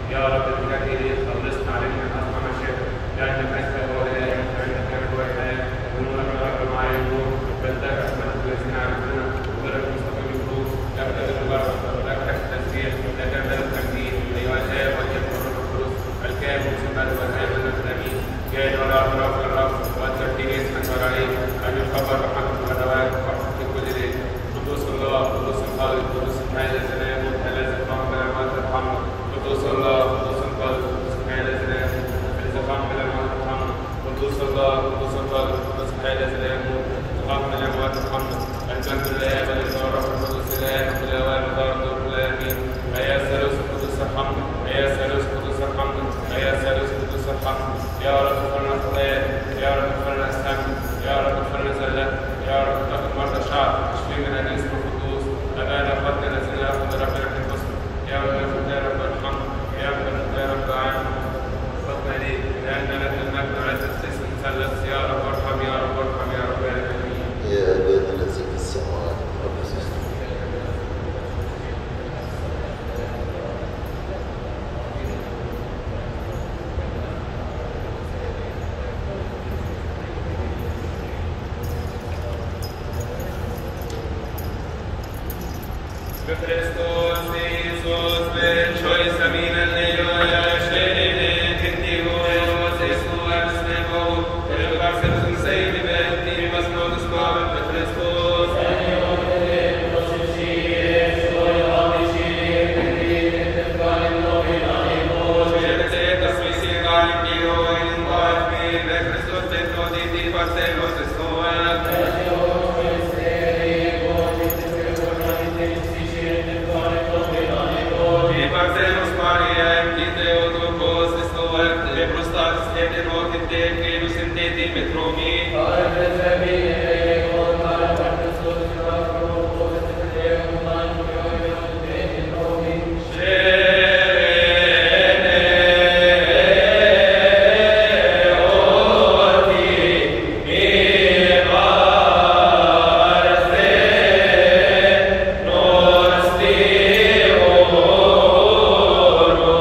يا رب بجد خلصنا عليك من أسمى مشاكل لأنك أنت هو الإله وأنت كان هو الحياة ونورك يا رب معي النور بلدك أحمد الذين عرفونا وغيرك مستقيم الروح لا تدر البركة لا تحت التسبيح لا تدر التمجيد أيها الآب والابن والروح القدس الكائن والسماء والآب والأمين جاء ولا أطراف الرب والترتيب اسمك ورعيك أن يخبر رحمتك والدوام وحفظك كل ليل قدوس الله قدوس الخالق قدوس الحي الذي يموت الذي قام من الأموات ارحمنا قدوس الله قدوس الخالق قدوس الحي الذي لا يموت الذي قام من الأموات ارحمنا قدوس الله قدوس الخالق قدوس الحي الذي لا يموت قام من الأموات ارحمنا الجنة لله والإنسان والروح القدس الآن وفي الأوان ودار الدور كل آمين أيها الثالوث القدس ارحمنا أيها الثالوث القدس ارحمنا أيها الثالوث القدس ارحمنا يا رب اغفرنا خطايانا يا رب اغفرنا أسلامنا يا رب اغفرنا زلاتنا يا رب تقم مرضى الشعب اشفي من الاسم القدوس أبانا أخواتنا الذين يأخذ ربنا في القسم يا رب يا رب ارحمنا يا رب يا رب أعنا فضل إليك لأن لك المجد وعز السيس المثلث يا رب ارحم يا رب ارحم يا رب يا آمين يا أبانا الذي في السماوات تقدس اسمك Christus Jesus will choice of in a little shade in the world is to us never will our citizens say the best he must know the small of Christus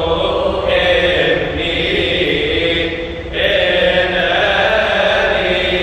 Yeah.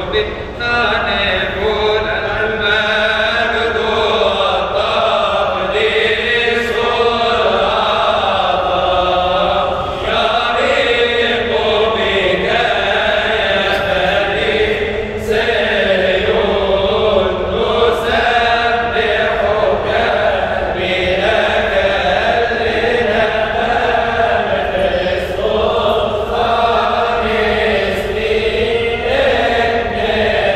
Yeah.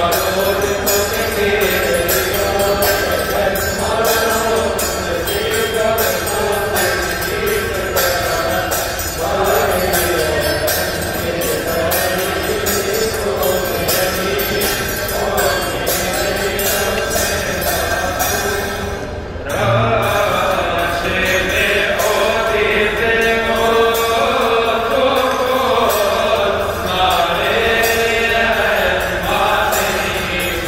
Amen.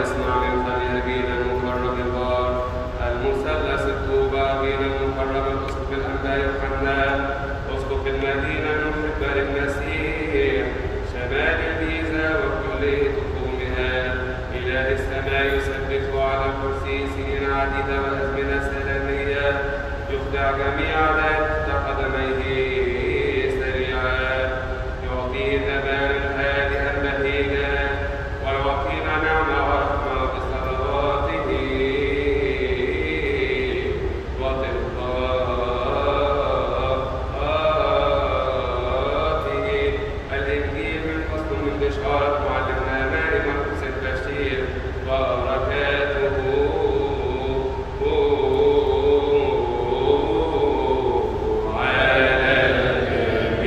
اسمع من فم أبينا المكرم البار المثلث الطوبى أبينا المكرم الأسقف الأنبا يوحنا أسقف المدينة المحب للمسيح شمال الجيزة وكل تقومها إله السماء يثبته على كرسي سنين عديدة وأزمنة سلامية يخدع جميع ذات تحت قدميه سريعا يعطيه الأمان الهادئ البهيجا ويعطينا نعمة ورحمة بصلواته وتلقاءاته الإنجيل من فصل من بشارة معلمنا ماري مرقس البشير وبركاته على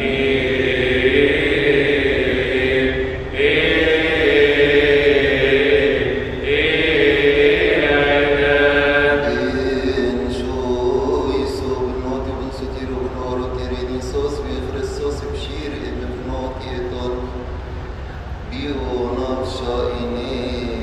En sjoiso benoti bun sutiro bun oro tereni sos vi Christos bshir im benoti etor bio nafsha ine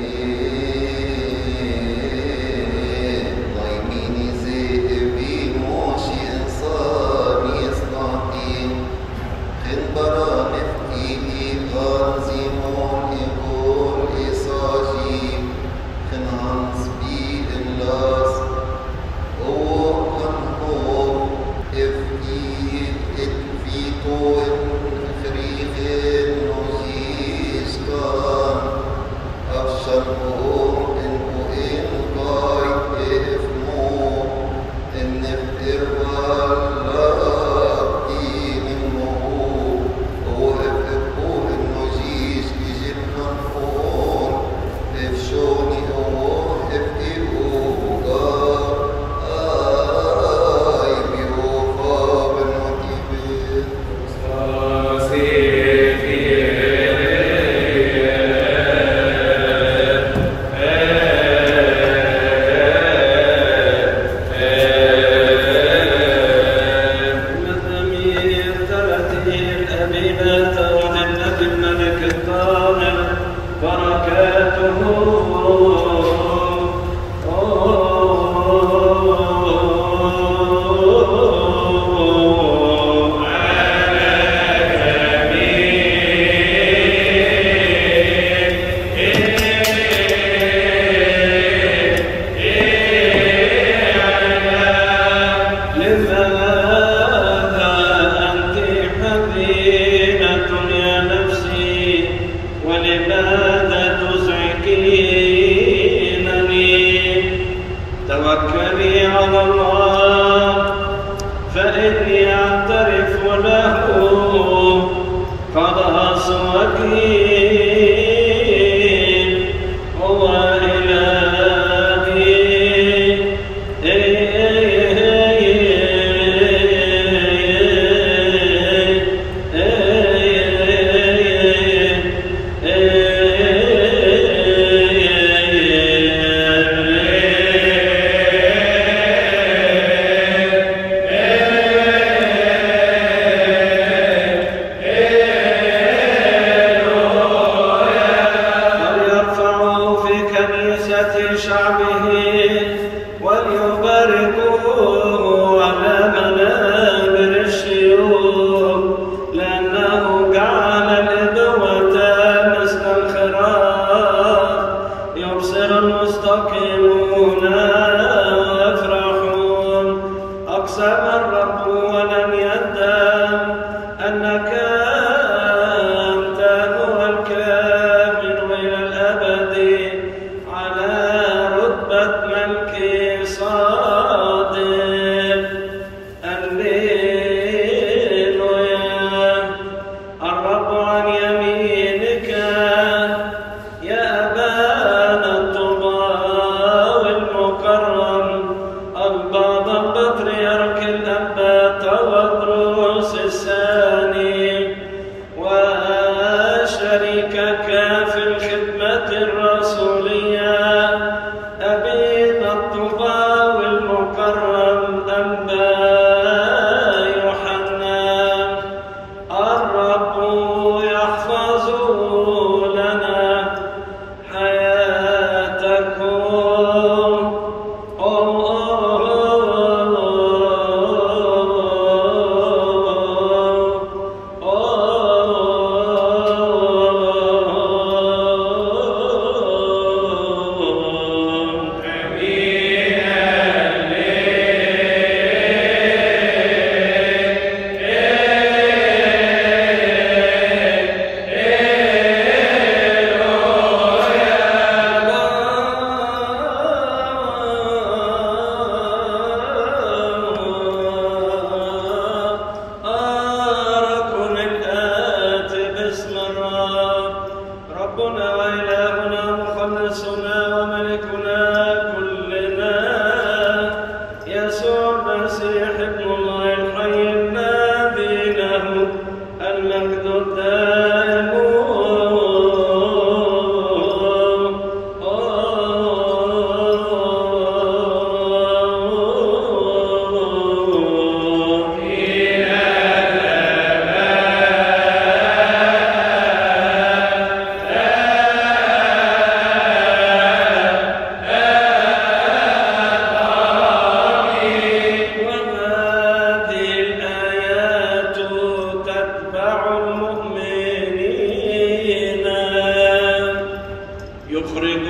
Laimini ze evi moshi insani esnatin Khinbara nefkini anzimon ibor esajib Khinhans bi illas هو كان هو افكيد اتفيتو فريق نوزيس كان أفشل هو إنه إن قاي إفمو إن افتر ولا أبدي منه هو افقو إنه جيش يجيب نفور افشوني هو افقو آي بيوفا بالمكيبين المزامير ثلاثين أمينة وللنبي الملك الطاهر بركاته لماذا أنت حزينة يا نفسي ولماذا تزعجينني توكلي على الله فإني أعترف له خلاص وكيل هو إلهي وليرفعوا في كنيسة شعبه وليباركوه على منابر الشيوخ لأنه جعل الإبوة مثل الخراف يبصر المستقيمون ويفرحون أقسم الرب ولم يندم أنك أنت هو الكامل إلى الأبد على رتبة ملك صادق هللويا الرب عن يمينك يا أبانا الطباء المكرم البابا بطريرك الأنبات والدروس الثاني وشريكك في الخدمة الرسول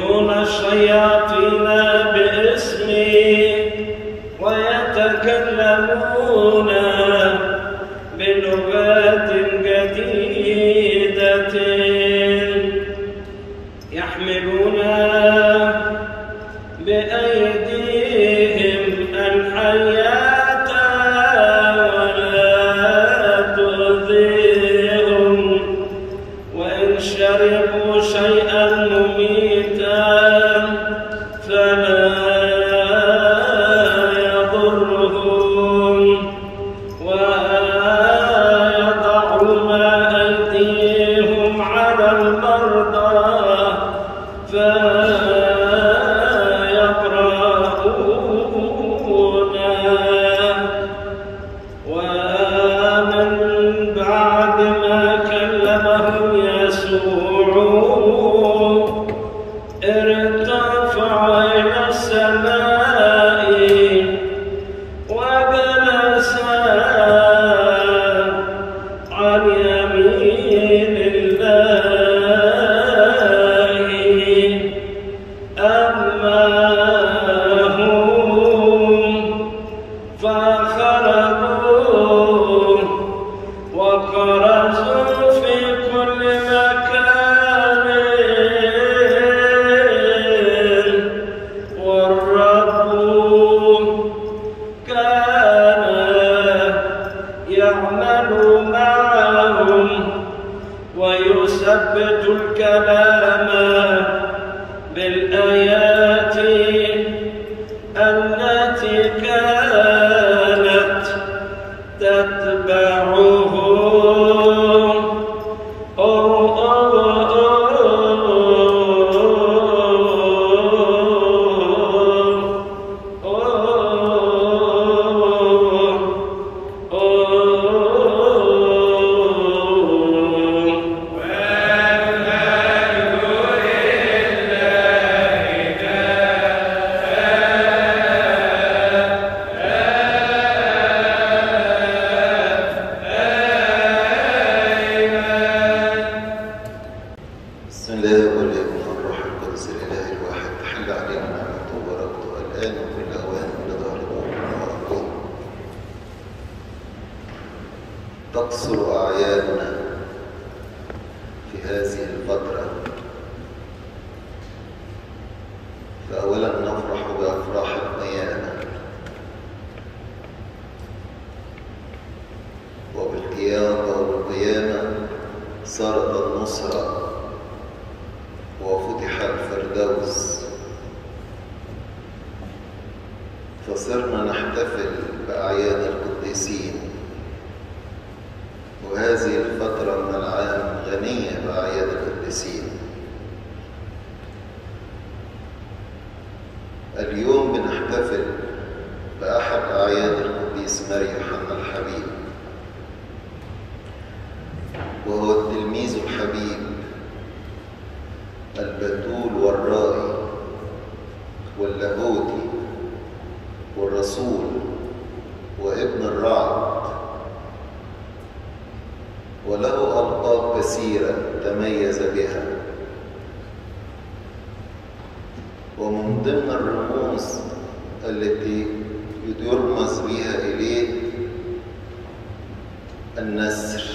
يخرجون الشياطين باسمي ويتكلمون بلغات جديدة يحملون بأيديهم الحياة ولا تؤذيهم وإن شربوا شيئا مميتا فلا يضرهم ويضعون أيديهم على المرضى فلا يبرؤون ومن بعد ما كلمهم يسوع ارتفع إلى السماء وجلس عن يمين الله أما هم فخرجوا وكرزوا في كل مكان والرب كان يعمل معهم ويثبت الكلام بالآيات التي كانت تتبعه بسم الله والابن والروح القدس الاله الواحد تحل علينا نعمته وبركته الان وكل اوان لظهر نورنا وارضه تقصر اعيادنا في هذه الفتره فاولا نفرح بافراح القيامه وبالقيامه وبالقيامه صارت النصره وفتح الفردوس فصرنا نحتفل بأعياد القديسين وهذه الفترة من العام غنية بأعياد القديسين اليوم بنحتفل بأحد أعياد القديس ماري يوحنا الحبيب وهو التلميذ الحبيب البتول والرائي واللاهوتي والرسول وابن الرعد وله ألقاب كثيرة تميز بها ومن ضمن الرموز التي يرمز بها إليه النسر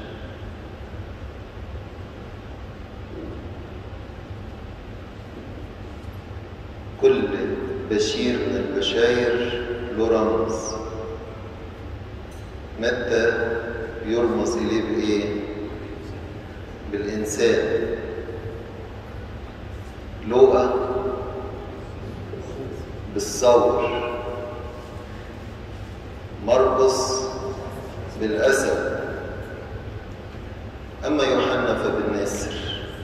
كل بشير من البشاير له رمز متى يرمز إليه بإيه؟ بالإنسان لوقا بالثور مرقس بالأسد أما يوحنا فبالنسر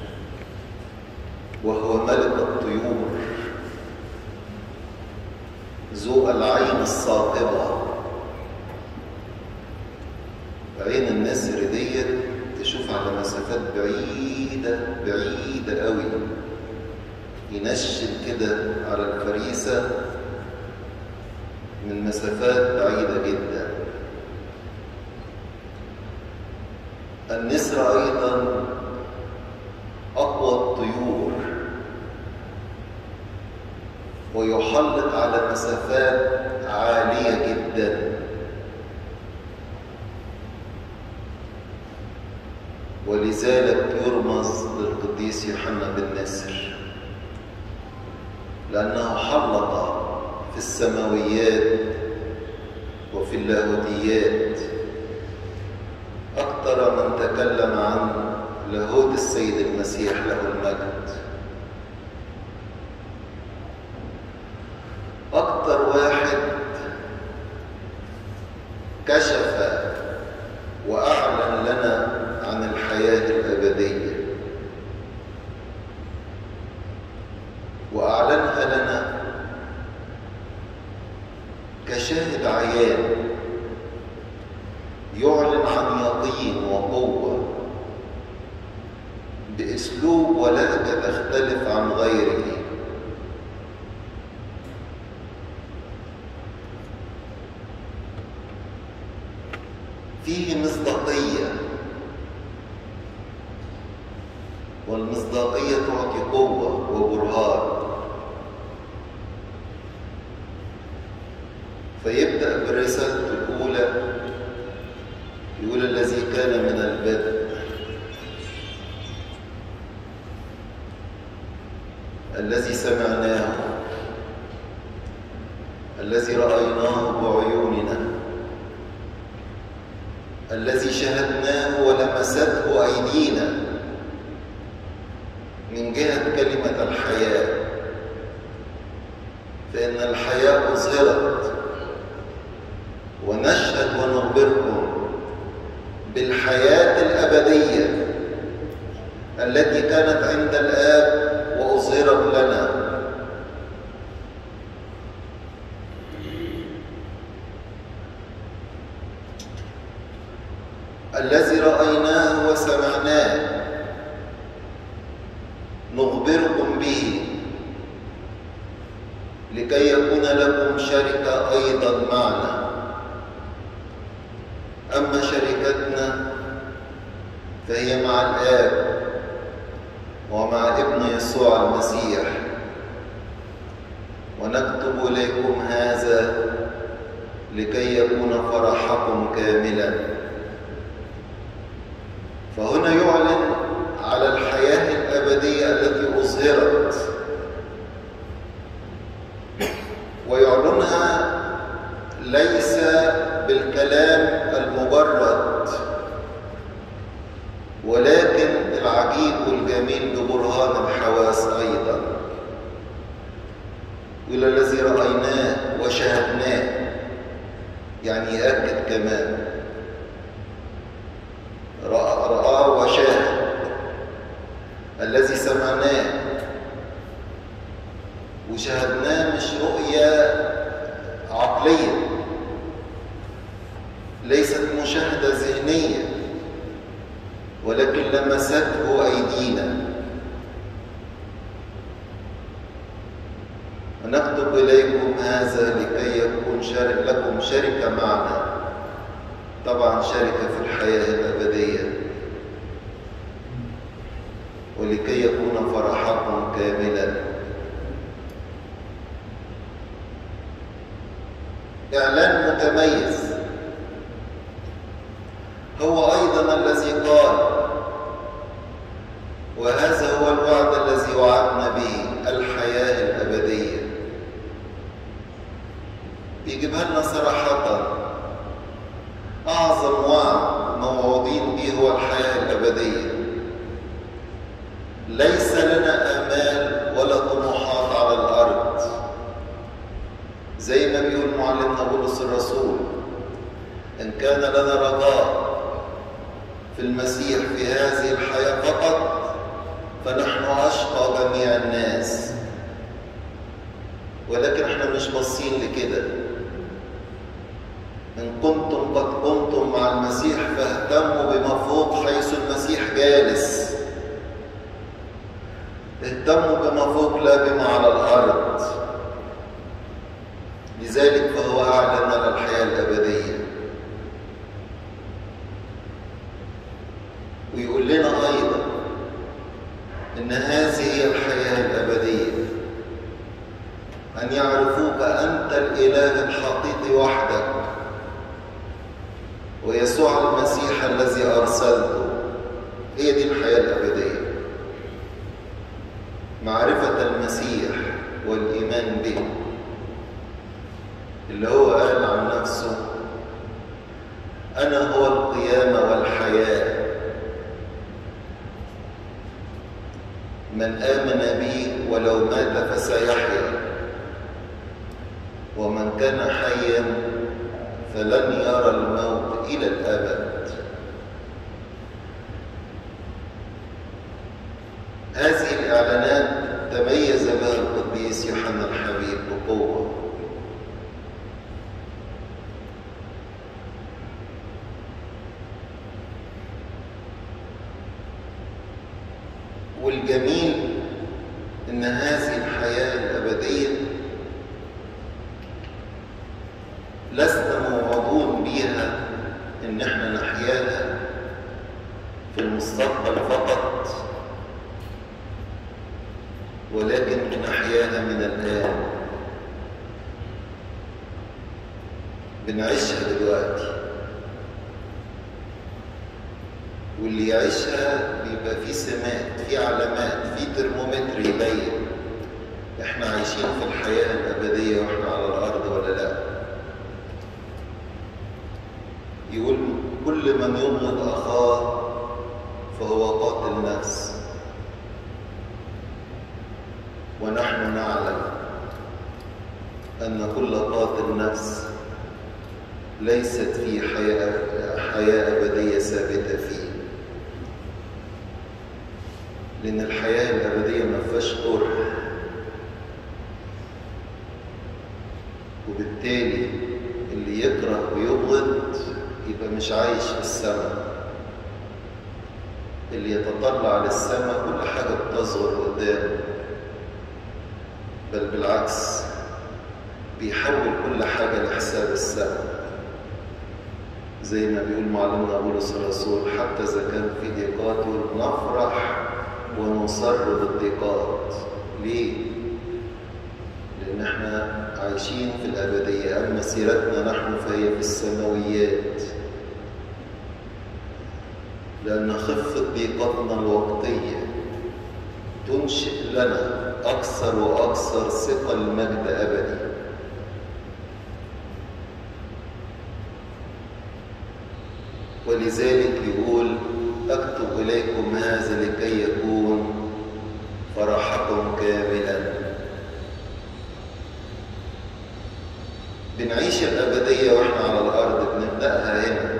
وهو ملك الطيور ذو العين الصاقبة عين النسر ديت تشوف على مسافات بعيدة بعيدة قوي ينشن كده على الفريسة من مسافات بعيدة جدا النسر أيضا أقوى الطيور ويحلق على مسافات عالية جدا ولذلك يرمز للقديس يوحنا بن نسر لأنه حلق في السماويات وفي اللاهوتيات أكثر من تكلم عن لاهوت السيد المسيح له المجد أكثر واحد كشف وأعلن لنا عن الحياة الأبدية وأعلنها لنا كشاهد عيان يعلن عن يقين وقوة بأسلوب ولهجة تختلف عن غيره فيه مصداقية والمصداقية تعطي قوة وبرهان فيبدأ برسالته الأولى يقول الذي كان من البدء الذي سمعناه الذي رأيناه بعيوننا الذي شهدناه ولمسته أيدينا من جهة كلمة الحياة فإن الحياة أظهرت ونشهد ونخبركم بالحياة الأبدية التي كانت عند الآب وأظهرت لنا الذي رأيناه وسمعناه نخبركم به لكي يكون لكم شركة أيضا معنا أما شركتنا فهي مع الآب ومع ابن يسوع المسيح ونكتب إليكم هذا لكي يكون فرحكم كاملا فهنا يعلن على الحياة الأبدية التي أظهرت ويعلنها ليس بالكلام المجرد ولكن العجيب والجميل ببرهان الحواس أيضا وإلى الذي رأيناه وشاهدناه يعني يأكد كمان رآه وشاهد الذي سمعناه وشاهدناه مش رؤية عقلية ليست مشاهدة ذهنية ولكن لمسته أيدينا ونكتب إليكم هذا لكي يكون شارك لكم شركة معنا طبعا شركة في الحياة الأبدية ولكي يكون فرحكم كاملا إعلان متميز هو أيضا الذي قال وهذا هو الوعد الذي وعدنا به الحياة الأبدية يجيبها لنا صراحة أعظم وعد موعودين به هو الحياة الأبدية ليس لنا آمال ولا طموحات على الأرض زي ما بيقول معلمنا بولس الرسول إن كان لنا رجاء في المسيح في هذه الحياة فقط فنحن أشقى جميع الناس ولكن احنا مش باصين لكده إن كنتم قد كنتم مع المسيح فاهتموا بما فوق حيث المسيح جالس اهتموا بما فوق لا بما على الأرض لذلك فهو أعلن لنا الحياة الأبدية ويقول لنا أيضا إن هذه هي الحياة الأبدية أن يعرفوك أنت الإله الحقيقي وحدك ويسوع المسيح الذي أرسلته هي دي الحياة الأبدية معرفة المسيح والإيمان به اللي هو قال عن نفسه أنا هو القيامة والحياة من آمن بي ولو مات فسيحيا ومن كان حيا فلن يرى الموت إلى الأبد هذه الإعلانات تميز بها القديس يوحنا الحبيب بقوة والجميل ان هذه الحياه الابديه لسنا موعودون بيها ان احنا نحياها في المستقبل فقط ولكن نحياها من الان بنعيشها دلوقتي واللي يعيشها بيبقى في سمات في علامات في ترمومتر يبين احنا عايشين في الحياة الأبدية واحنا على الأرض ولا لا يقول كل من يبغض أخاه فهو قاتل نفس ونحن نعلم أن كل قاتل نفس ليست في حياة, حياة أبدية ثابتة فيه لأن الحياة الأبدية ما فيهاش كره وبالتالي اللي يكره ويبغض يبقى مش عايش في السماء اللي يتطلع للسماء كل حاجة بتصغر قدامه بل بالعكس بيحول كل حاجة لحساب السماء زي ما بيقول معلمنا بولس الرسول حتى إذا كان في ضيقات نفرح ونصر بالضيقات ليه؟ لأن احنا عايشين في الأبدية أما سيرتنا نحن فهي في السماويات لأن خفة ضيقتنا الوقتية تنشئ لنا أكثر وأكثر ثقة المجد أبدي ولذلك يقول أكتب إليكم هذا لكي يكون فرحكم كاملا بنعيش الأبدية وإحنا على الأرض بنبدأها هنا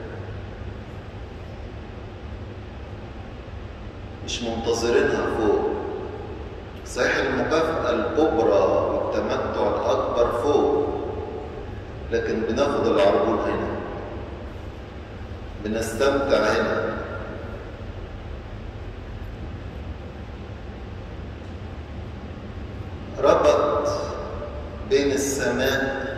مش منتظرينها فوق صحيح المكافأة الكبرى والتمتع الأكبر فوق لكن بناخد العربون هنا بنستمتع هنا ربط بين السماء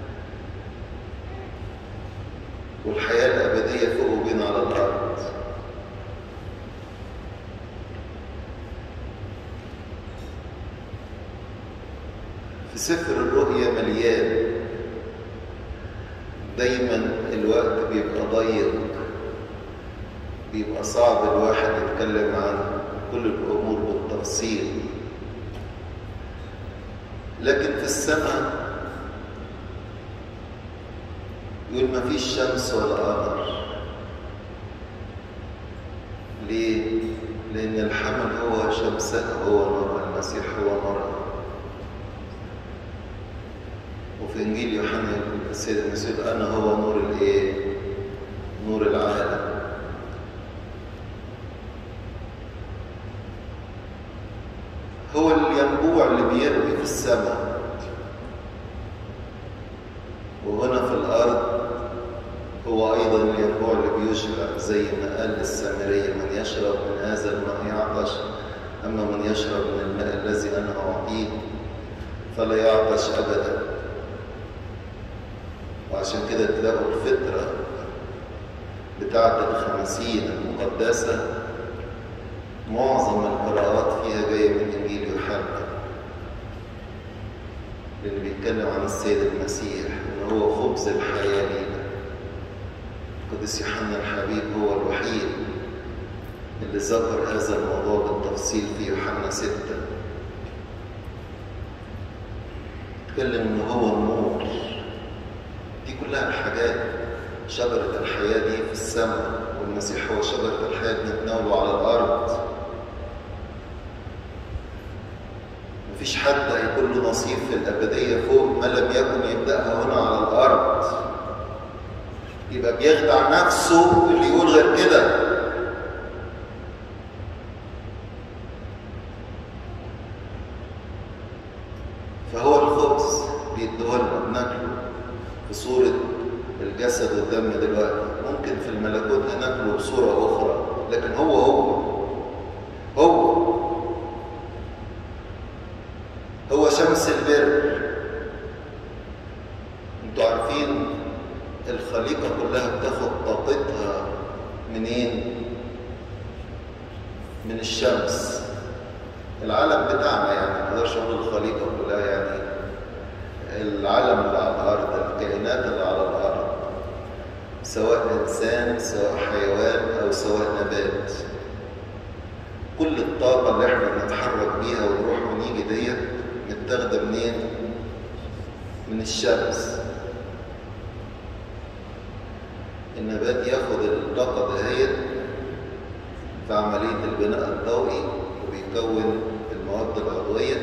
والحياة الأبدية فوق وبين على الأرض في سفر الرؤيا مليان دايما الوقت بيبقى ضيق بيبقى صعب الواحد يتكلم عن كل الأمور بالتفصيل لكن في السماء يقول ما فيش شمس ولا قمر ليه؟ لأن الحمل هو شمسها هو نورها المسيح هو نورها وفي إنجيل يوحنا السيد المسيح أنا هو نور الإيه؟ نور العالم هو الينبوع اللي بيروي في السماء وهنا في الأرض هو أيضا الينبوع اللي بيشبع زي ما قال السامرية من يشرب من هذا الماء يعطش أما من يشرب من الماء الذي أنا أعطيه فلا يعطش أبدا وعشان كده تلاقوا الفترة بتاعة الخمسين المقدسة معظم القراءات فيها جاية من إنجيل يوحنا بيتكلم عن السيد المسيح ان هو خبز الحياه لينا القديس يوحنا الحبيب هو الوحيد اللي ذكر هذا الموضوع بالتفصيل في يوحنا ستة اتكلم ان هو النور دي كلها الحاجات شجرة الحياة دي في السماء والمسيح هو شجرة الحياة بنتناوله على الأرض مفيش حد هيكون له نصيب في الأبدية فوق ما لم يكن يبدأها هنا على الأرض يبقى بيخدع نفسه اللي يقول غير كده فهو الخبز بيديهولنا بناكله في صورة الجسد والدم دلوقتي ممكن في الملكوت هناكله بصورة أخرى لكن هو هو هو هو شمس البر انتوا عارفين الخليقة كلها بتاخد طاقتها منين؟ من الشمس العالم بتاعنا يعني ما اقدرش اقول الخليقة كلها يعني العالم اللي على الأرض الكائنات اللي على الأرض سواء إنسان سواء حيوان أو سواء نبات كل الطاقة اللي احنا بنتحرك بيها ونروح ونيجي ديت متاخدة منين؟ من الشمس النبات ياخد الطاقة دهيت في عملية البناء الضوئي وبيكون المواد العضوية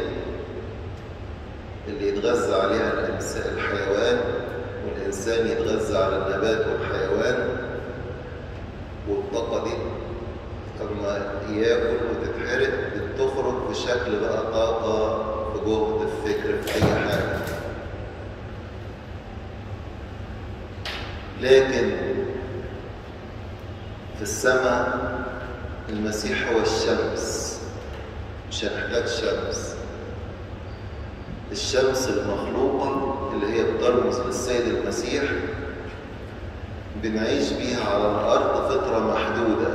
اللي يتغذى عليها الإنسان الحيوان والإنسان يتغذى على النبات والحيوان والطاقة دي لما ياكل وتتحرق بتخرج بشكل بقى طاقة في جهد في فكر في أي حاجة لكن في السماء المسيح هو الشمس مش هنحتاج شمس الشمس المخلوقة اللي هي بترمز للسيد المسيح بنعيش بيها على الأرض فترة محدودة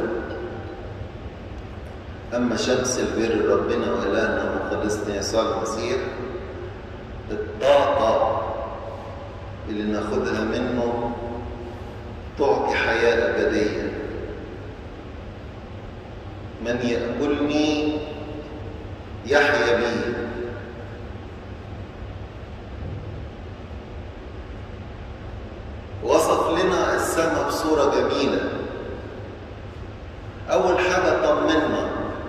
أما شمس البر ربنا وإلهنا ومخلصنا يسوع المسيح الطاقة اللي ناخدها منه تعطي حياة أبدية من يأكلني يحيا بي وصف لنا السماء بصورة جميلة أول حاجة طمنا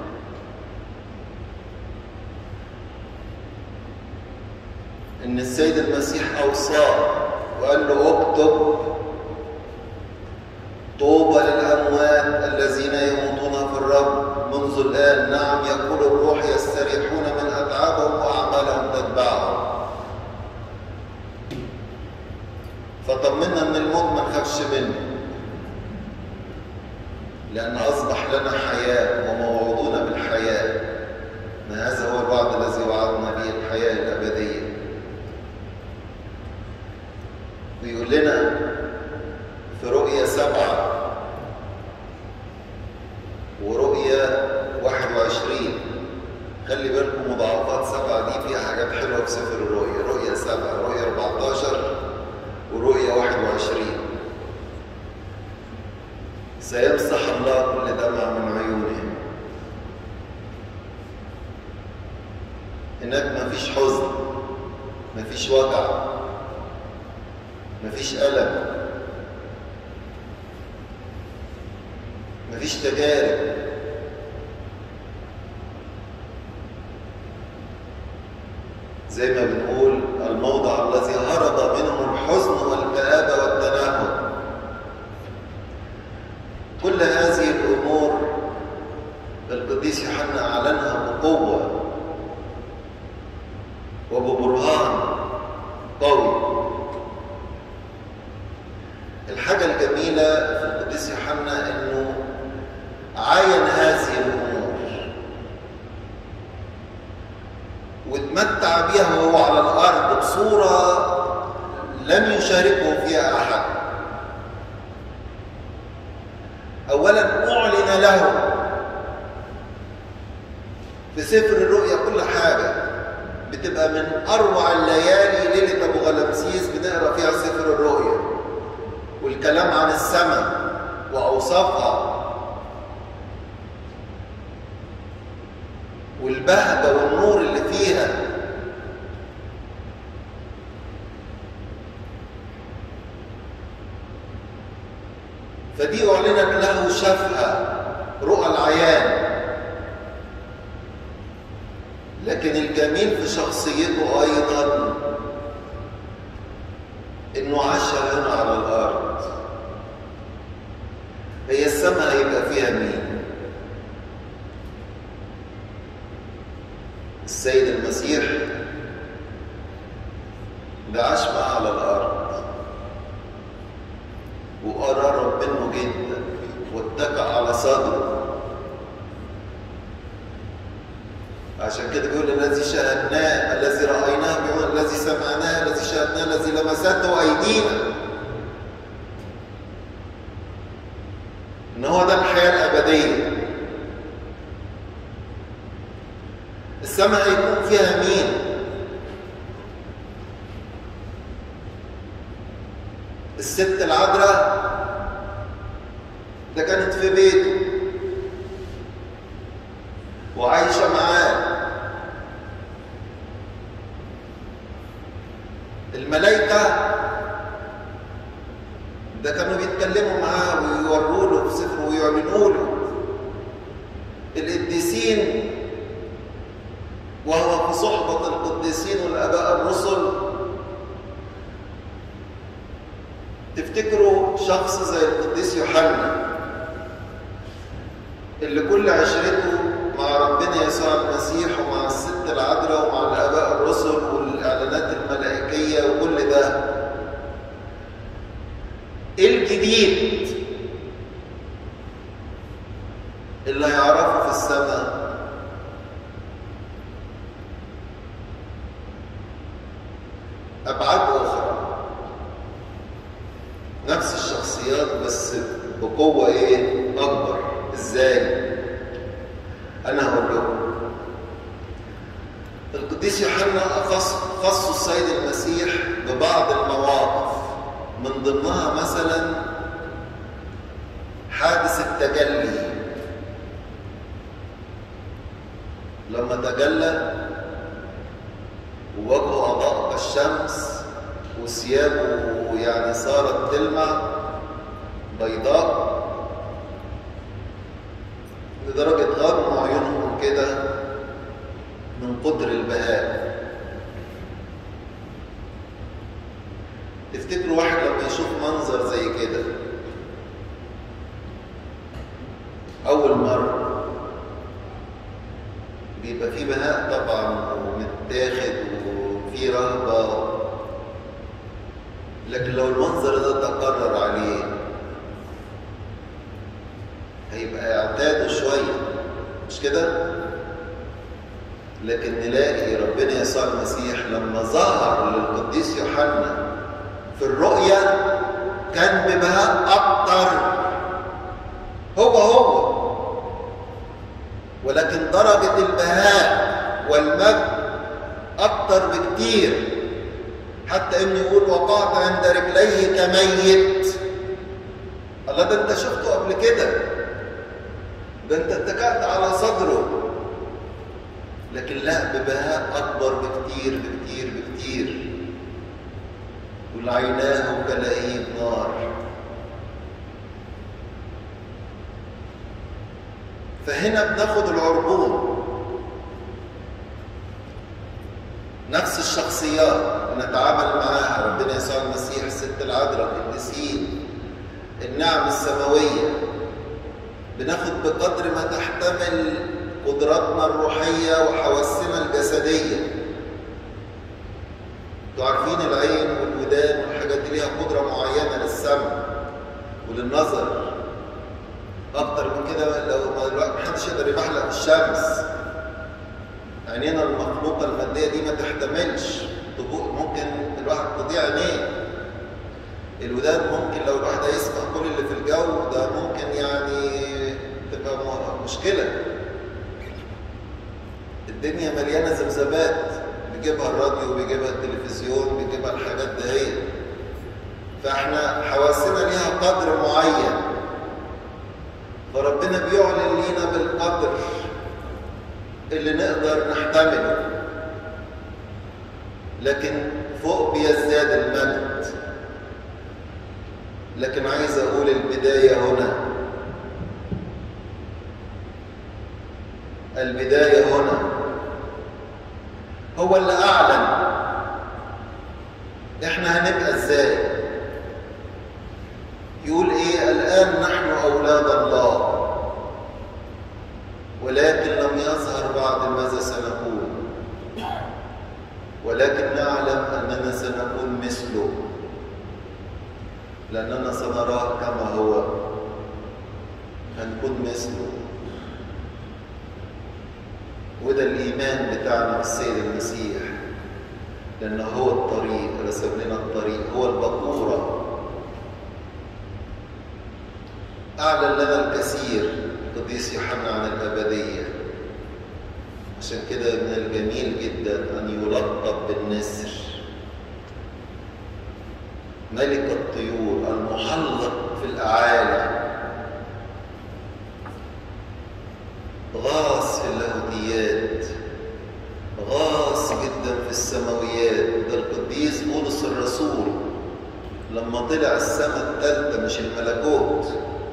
إن السيد المسيح أوصاه وقال له اكتب طوبى للأموات الذين يموتون في الرب منذ الآن نعم يقول الروح يستريحون من أتعابهم وأعمالهم تتبعهم فطمنا من الموت ما نخافش منه لأن أصبح لنا حياة وموعودون بالحياة ما هذا هو الوعد الذي وعدنا به الحياة الأبدية ويقول لنا في رؤية سبعة ورؤية واحد وعشرين خلي بالكم مضاعفات سبعة دي فيها حاجات حلوة في سفر الرؤية رؤية سبعة رؤية 14 ورؤية 21 سيمسح الله كل دمع من عيونهم هناك مفيش حزن مفيش وجع مفيش ألم مفيش تجارب زي ما بنقول الموضع الذي هرب منه الحزن والكآبة والتنهد كل هذه الأمور القديس يوحنا أعلنها بقوة وببرهان قوي الحاجة الجميلة في القديس يوحنا إنه عاين هذه الأمور واتمتع بها وهو على الأرض بصورة لم يشاركه فيها أحد أولا أعلن له في سفر الرؤيا كل حاجة بتبقى من اروع الليالي ليله ابو غلمسيس بنقرا فيها سفر الرؤيا والكلام عن السماء واوصافها والبهجه والنور اللي فيها فدي اعلنت له شافها رؤى العيان لكن الجميل في شخصيته ايضا انه عاش هنا على الارض هي السماء هيبقى فيها مين السيد المسيح ده عاش معاه على الارض وقرب منه جدا واتكأ على صدره عشان كده بيقول الذي شاهدناه الذي رأيناه بيقول الذي سمعناه الذي شاهدناه الذي لمسته أيدينا إن هو ده الحياة الأبدية السماء هيكون فيها مين؟ الست العذراء ده كانت في بيته وعايشة معاه الملائكة ده كانوا بيتكلموا معاه ويوروا له في سفر ويعلنوا له القديسين وهو في صحبة القديسين والآباء الرسل تفتكروا شخص زي القديس يوحنا اللي كل عشرته مع ربنا يسوع المسيح ومع الست العذراء ومع الآباء الرسل والإعلانات الملائكية وكل ده إيه الجديد اللي هيعرفه في السماء أبعاد أخرى نفس الشخصيات بس بقوة إيه أكبر إزاي أنا هقول لكم القديس يوحنا خص خص السيد المسيح ببعض المواقف من ضمنها مثلا حادث التجلي لما تجلى ووجهه أضاء كالشمس وثيابه يعني صارت تلمع بيضاء لدرجة غموا عيونهم كده من قدر البهاء تفتكروا واحد لما يشوف منظر زي كده أول مرة بيبقى فيه بهاء طبعا ومتاخد وفيه رهبة لكن لو المنظر ده تكرر عليه هيبقى اعتاده شوية مش كده؟ لكن نلاقي ربنا يسوع المسيح لما ظهر للقديس يوحنا في الرؤيا كان ببهاء أكتر هو هو ولكن درجة البهاء والمجد أكتر بكتير حتى إنه يقول وقعت عند رجليه كميت الله ده أنت شفته قبل كده ده أنت اتكأت على صدره لكن لا ببهاء أكبر بكتير بكتير بكتير والعيناه كلهيب نار فهنا بناخد العربون نفس الشخصيات نتعامل معاها ربنا يسوع المسيح الست العذراء القديسين النعم السماويه بناخد بقدر ما تحتمل قدراتنا الروحيه وحواسنا الجسديه انتوا عارفين العين والودان والحاجات دي ليها قدره معينه للسمع وللنظر اكتر من كده لو ما دلوقتي محدش يقدر يبحلق في الشمس عينينا المخلوقه الماديه دي ما تحتملش ممكن الواحد تضيع عينيه الودان ممكن لو الواحد هيسمع كل اللي في الجو ده ممكن يعني تبقى مشكله الدنيا مليانه ذبذبات بيجيبها الراديو بيجيبها التلفزيون بيجيبها الحاجات دهيت فاحنا حواسنا ليها قدر معين فربنا بيعلن لينا بالقدر اللي نقدر نحتمله لكن فوق بيزداد المجد لكن عايز اقول البدايه هنا البدايه هنا هو اللي اعلن احنا هنبقى ازاي يقول ايه الان نحن اولاد الله ولكن لم يظهر بعد ماذا سنكون ولكن نعلم اننا سنكون مثله لاننا سنراه كما هو هنكون مثله وده الايمان بتاعنا بالسيد المسيح لانه هو الطريق رسم لنا الطريق هو البقوره اعلن لنا الكثير القديس يوحنا عن الابديه عشان كده من الجميل جدا ان يلقب بالنسر ملك الطيور المحلق في الاعالي غاص في اللاهوتيات غاص جدا في السماويات ده القديس بولس الرسول لما طلع السماء الثالثه مش الملكوت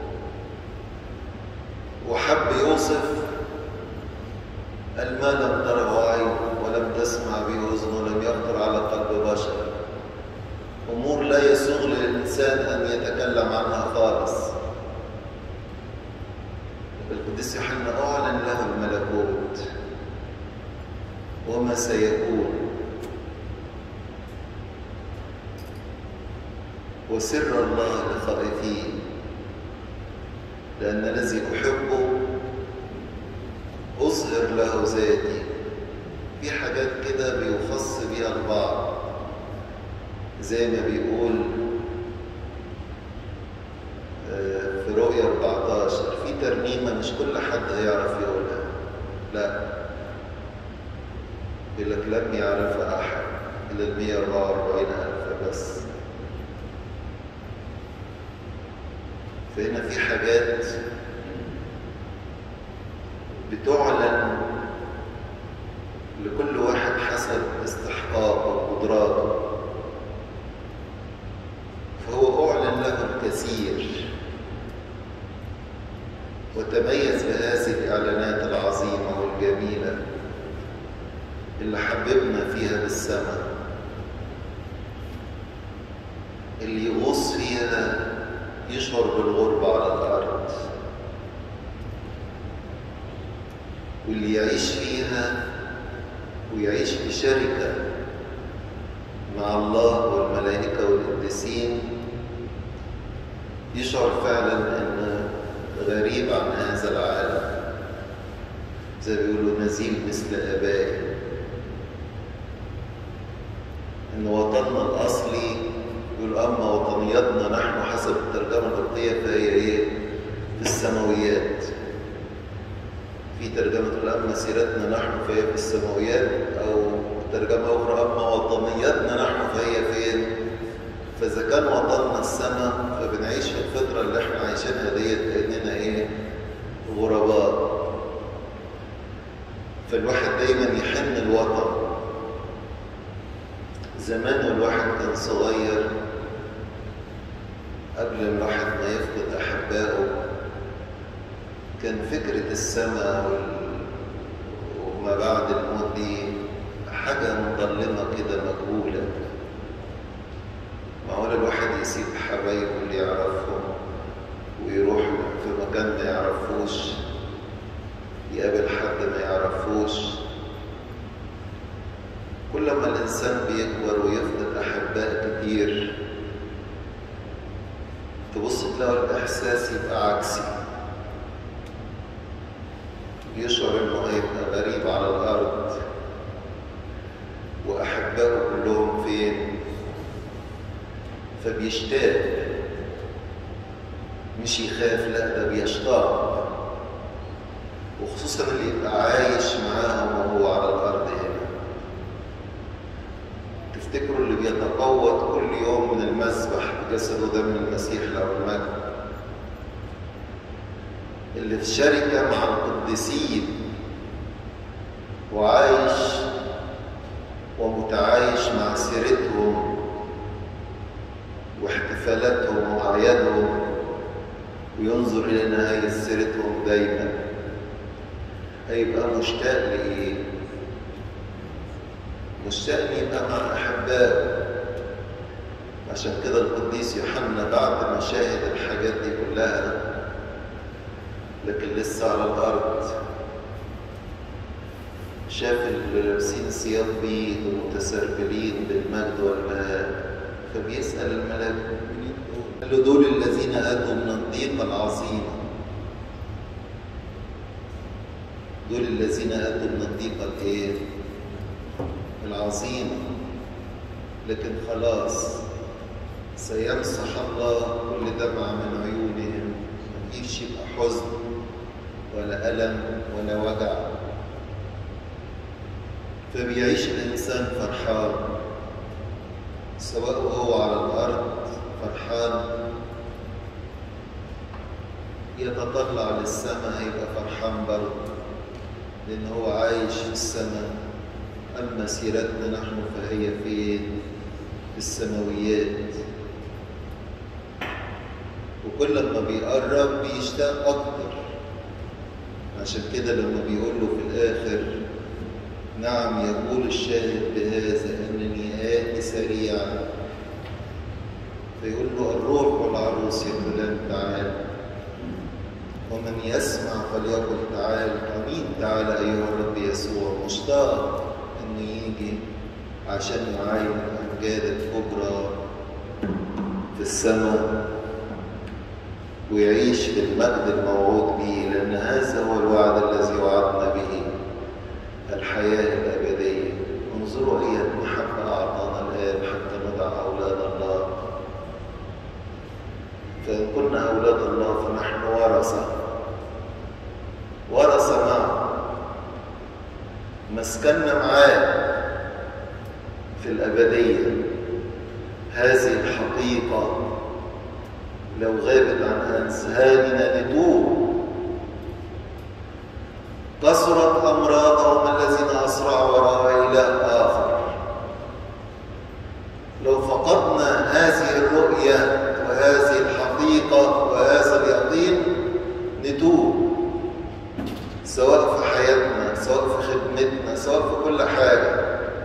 وحب يوصف قال ما لم تره عين ولم تسمع به اذن ولم يخطر على قلب بشر امور لا يسوغ للانسان ان يتكلم عنها خالص القديس يوحنا اعلن له الملكوت وما سيكون وسر الله لخائفيه لأن الذي أحبه أظهر له ذاتي في حاجات كده بيخص بيها البعض زي ما بيقول في رؤية 14 في ترنيمة مش كل حد هيعرف يقولها لا يقول لك لم يعرفها أحد إلا ال 144 ألف بس فهنا في حاجات بتعلن لكل واحد حسب استحقاقه وقدراته فهو أعلن له الكثير وتميز بهذه الإعلانات العظيمة والجميلة اللي حببنا فيها بالسماء اللي يغوص فيها يشعر بالغربة على الأرض واللي يعيش فيها ويعيش في شركة مع الله والملائكة والقديسين يشعر فعلا أنه غريب عن هذا العالم زي ما بيقولوا نزيل مثل آبائه إن وطننا الأصلي يقول أما وطنيتنا نحن حسب الترجمة القبطية فهي إيه؟ في السماويات. في ترجمة تقول أما سيرتنا نحن فهي في السماويات أو ترجمة أخرى أما وطنيتنا نحن فهي فين؟ فإذا كان وطننا السماء فبنعيش في الفترة اللي إحنا عايشينها ديت كأننا إيه؟ غرباء. فالواحد دايما يحن الوطن. زمان والواحد كان صغير قبل الواحد ما يفقد أحبائه كان فكرة السماء وال... وما بعد الموت دي حاجة مظلمة كده مجهولة معقول الواحد يسيب حبايبه اللي يعرفهم ويروح في مكان ما يعرفوش يقابل حد ما يعرفوش كل ما الإنسان بيكبر ويفقد أحباء كتير تبص تلاقي الإحساس يبقى عكسي يشعر إنه هيبقى غريب على الأرض وأحبائه كلهم فين فبيشتاق مش يخاف لا ده بيشتاق وخصوصا اللي يبقى عايش معاهم وهو على الأرض هنا تفتكروا اللي بيتقوت كل يوم من المسبح بجسد ودم المسيح له المجد اللي في شركة مع القديسين وعايش ومتعايش مع سيرتهم واحتفالاتهم وأعيادهم وينظر إلى نهاية سيرتهم دايما هيبقى مشتاق لإيه؟ مشتاق إن يبقى مع أحبائه عشان كده القديس يوحنا بعد ما شاهد الحاجات دي كلها لكن لسه على الأرض شاف اللي لابسين ثياب بيض ومتسربلين بالمجد والبهاء فبيسأل الملاك مين دول؟ قال له دول الذين أتوا من الضيقة العظيمة دول الذين أتوا من الضيقة الإيه؟ العظيمة لكن خلاص سيمسح الله كل دمعة من عيونهم مفيش يبقى حزن ولا ألم ولا وجع فبيعيش الإنسان فرحان سواء هو على الأرض فرحان يتطلع للسماء هيبقى فرحان برضه لأن هو عايش في السماء أما سيرتنا نحن فهي فين؟ في السماويات وكل ما بيقرب بيشتاق أكتر عشان كده لما بيقول له في الآخر نعم يقول الشاهد بهذا أنني آتي سريعا فيقول له الروح والعروس يقولان تعال ومن يسمع فليقل تعال أمين تعال أيها الرب يسوع مشتاق إنه يجي عشان يعاين الأمجاد الكبرى في السماء ويعيش في المجد الموعود به لأن هذا هو الوعد الذي وعدنا به الحياة الأبدية انظروا أي محبة أعطانا الآب حتى ندع أولاد الله فإن كنا أولاد الله فنحن ورثة ورثة معه مسكننا معاه في الأبدية هذه الحقيقة لو غابت عن أذهاننا نتوب كثرت أمراضهم الذين أسرعوا وراء إله آخر لو فقدنا هذه الرؤية وهذه الحقيقة وهذا اليقين نتوب سواء في حياتنا سواء في خدمتنا سواء في كل حاجة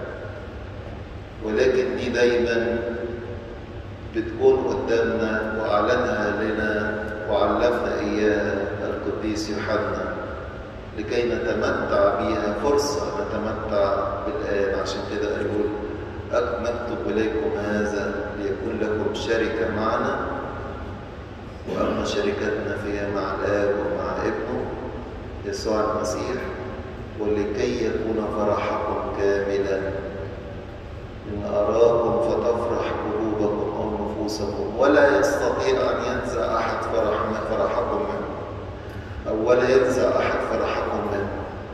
ولكن دي دايما بتكون قدامنا وأعلنها لنا وعلمنا إياها القديس يوحنا لكي نتمتع بها فرصة نتمتع بالآن عشان كده أقول نكتب إليكم هذا ليكون لكم شركة معنا وأما شركتنا فيها مع الآب ومع ابنه يسوع المسيح ولكي يكون فرحكم كاملا إن أراكم فتفرح قلوبكم أو نفوسكم ولا يستطيع أن ينزع أحد فرح فرحكم منه أو ولا ينزع أحد فرحكم منه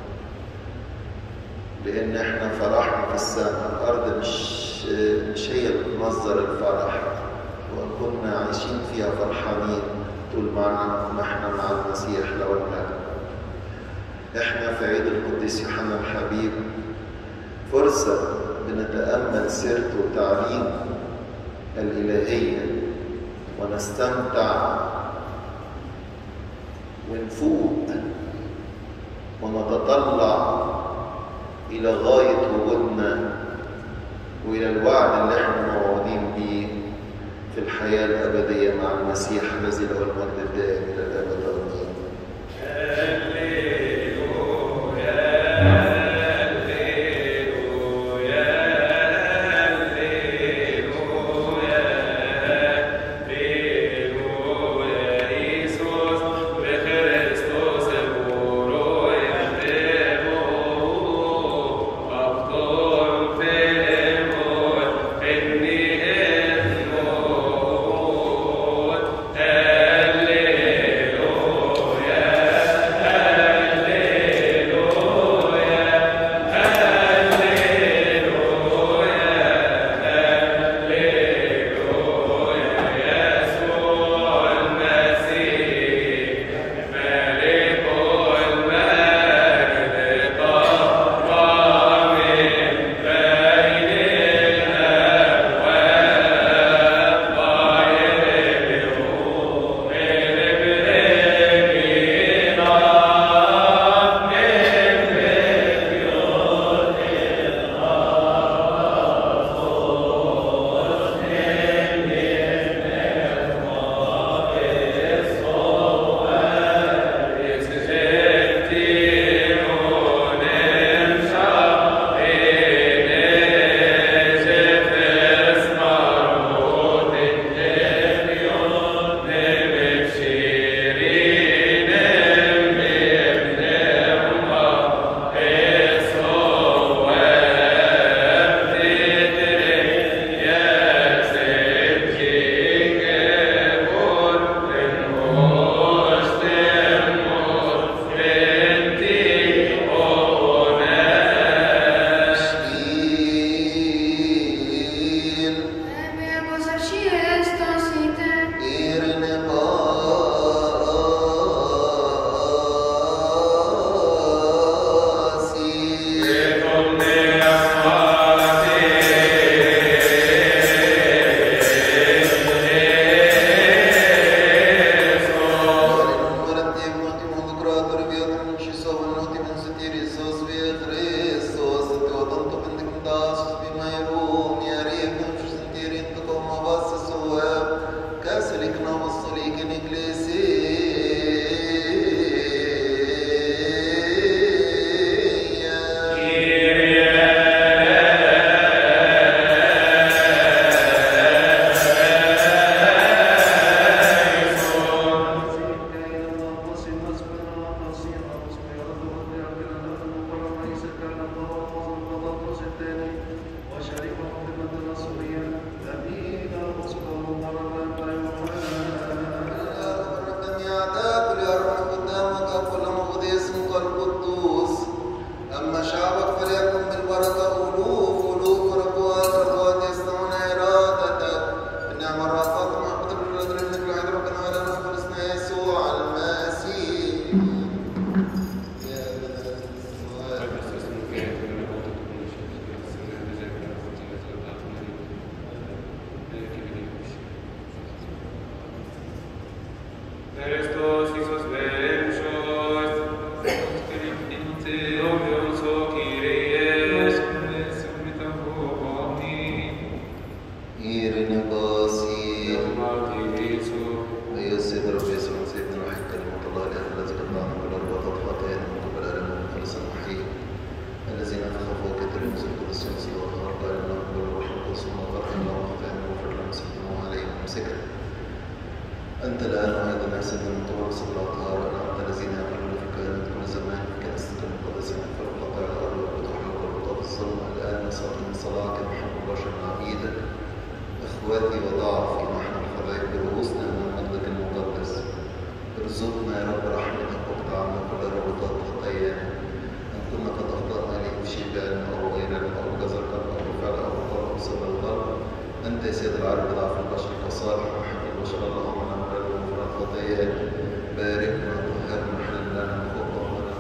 لأن إحنا فرحنا في السماء الأرض مش مش هي اللي بتمصدر الفرح وكنا عايشين فيها فرحانين طول معنا ما إحنا مع المسيح لو المجد إحنا في عيد القديس يوحنا الحبيب فرصة بنتأمل سيرته وتعليم الإلهية ونستمتع ونفوق ونتطلع إلى غاية وجودنا وإلى الوعد اللي احنا موعودين بيه في الحياة الأبدية مع المسيح الذي له المجد الدائم إلى الأبد آمين. Hallelujah. ممسكا أنت الآن وهذا الناس من طول صبر الأطهار أنت الذين يعملون في كائنات كل زمان في كنيستك المقدسة من فرق قطع الأرض وتحرق الرطاب الظلم الآن نسأل من صلاة محب بشر عبيدك إخواتي وضعفي نحن الحبايب برؤوسنا أمام مجدك المقدس ارزقنا يا رب رحمتك واقطع عنا كل ربطات خطايانا إن كنا قد أخطأنا إليك في شيء بعلم أو غير علم أو جزر قلب أو فعل أو قول أو صدر الغرب أنت يا سيد العرب ضعف البشر كصالح وحب البشر اللهم نعم لنا وغفران خطايانا باركنا وطهرنا حللنا لنا فوق أمرنا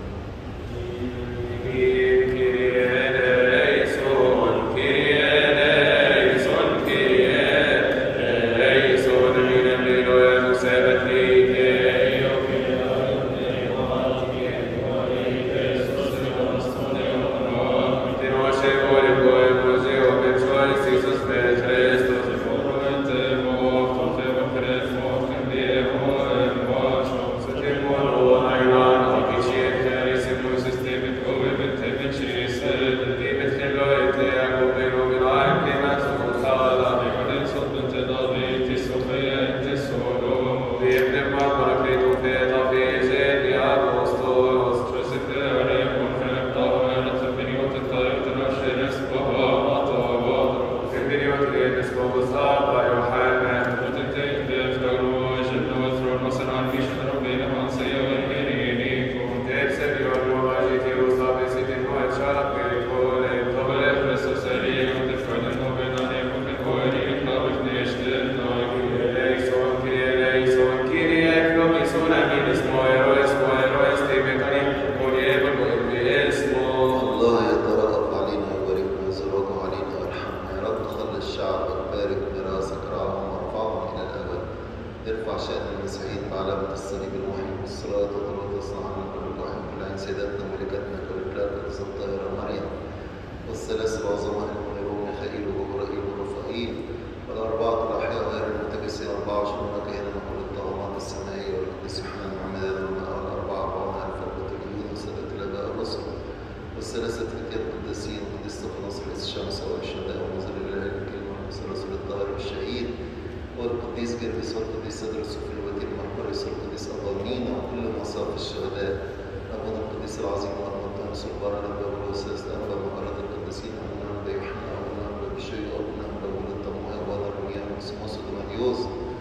الله يترأف علينا ويباركنا ويزرعه علينا ويرحمنا يا رب خلص شعبك بارك ميراثك رعاهم وارفعهم الى الابد ارفع شأن المسيحيين بعلامة الصليب المحيي والصلاة وضرورة تصنع عنا كل واحد كل عين سيدتنا ملكتنا كل بلاد قدس الطاهرة مريم والثلاث العظماء المنيرون ميخائيل وجبرائيل ورفائيل والأربعة الأحياء غير المتجسين 24 كهنة كل الطغمات السمائية والقديس يوحنا المعمدان والأربعة أربعون ألف البطوليين وسادة الآباء الرسل والثلاثة فتية القديسين قديس استفانوس رئيس الشمس والشهداء ونظر الإله الكلمة والرسول الطاهر والشهيد والقديس جرجس والقديس صدر السوفي الوتير المحبرس والقديس أضامينا وكل مصاف الشهداء أبونا القديس العظيم والمطانس البرد الباب والسادس الأنبا مقرات القديسين أبونا أنبا يوحنا أبونا أنبا بشوي أبونا أنبا مولى الطموح أبونا روميان وسموس ودمانيوس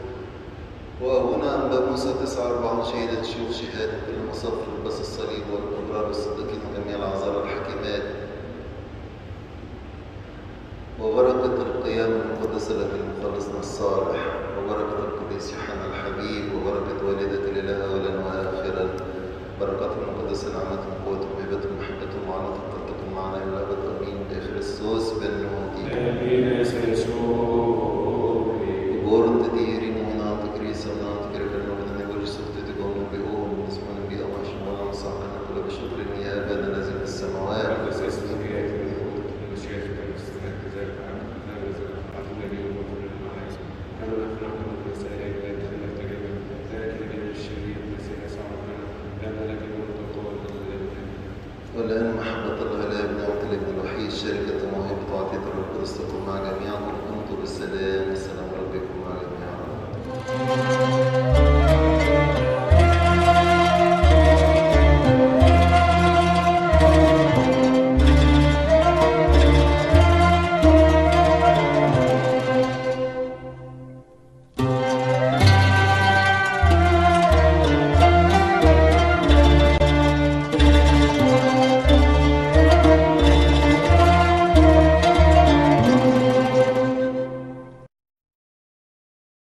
وأبونا أنبا موسى تسعة أربعون شهيدا شيوخ شهاد كل مصاف لباس الصليب والأبرار الصديقين وجميع الأعذار الحكيمات وبركة القيام المقدسة التي مخلصنا الصالح وبركة القديس يوحنا الحبيب وبركة والدة الإله أولا وآخرا بركاتهم المقدسة نعمتهم قوتهم هبتهم محبتهم وعنتهم تلتقم معنا إلى الأبد آمين بخريستوس بنوتي Vårt dyr i noen annen gris og annen greve noen i vår sukte til gående be om اسمنا بي أما شمال صاحنا كل بشكر يا أبانا الذي في السماوات والآن محبة الله لا يبنى وتلك الوحيد شركة موهبة وعطية الروح القدس تكون مع جميعكم انتم بالسلام